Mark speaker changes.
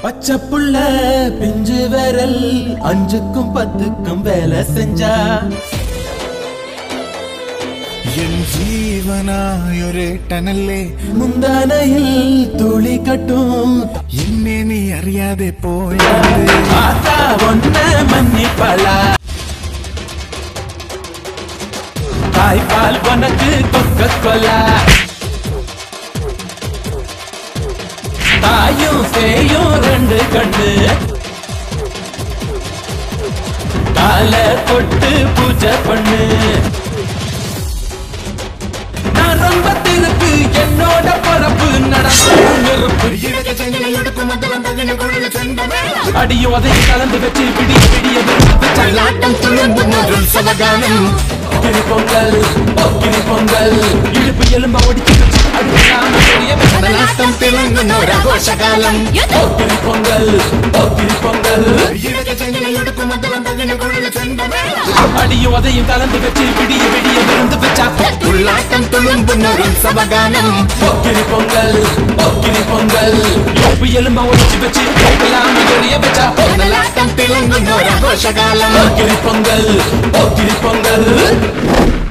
Speaker 1: பச்சை புள்ள பிஞ்சு விரல் அஞ்சுக்கும் பத்துக்கும் வேலை செஞ்சா
Speaker 2: என் ജീവനായൊരേട്ടനല്ലേ
Speaker 1: முந்தானையில் துளி கட்டும்
Speaker 2: എന്നെ നീ അറിയാതെ പോയത്
Speaker 1: ஆத்தா ஒன்ன மன்னிப்பலா தாய்ப்பால் உனக்கு கொக்க கொலா தாயும் சேயும் ரெண்டு கண்ணு கால தொட்டு பூஜை பண்ணு நான் ரொம்ப திருப்பு என்னோட பரப்பு நடப்பு நெருப்பு அடியும் அதை கலந்து வச்சு பிடிய பிடிய கிரி பொங்கல் கிரி பொங்கல் இடுப்பு எலும்ப ஒடிச்சு வச்சு அடுக்காம பெரிய
Speaker 2: നാട്ടം തിളങ്ങുന്ന ഒരാഘോഷകാലം
Speaker 1: கிரி பொங்கல் கிரி பொங்கல் அடியும் அதையும் கலந்து வச்சு பிடிய பிடிய விருந்து வச்சா
Speaker 2: ഉള്ളാട്ടം തുളുമ്പുന്ന ഒരു ഉത്സവഗാനം
Speaker 1: கிரி பொங்கல் கிரி பொங்கல் இடுப்பு எலும்ப ஒடிச்சு வச்சு அடுக்காம பெரிய வச்சா
Speaker 2: നാട്ടം തിളങ്ങുന്ന ഒരാഘോഷകാലം
Speaker 1: கிரி பொங்கல் கிரி பொங்கல்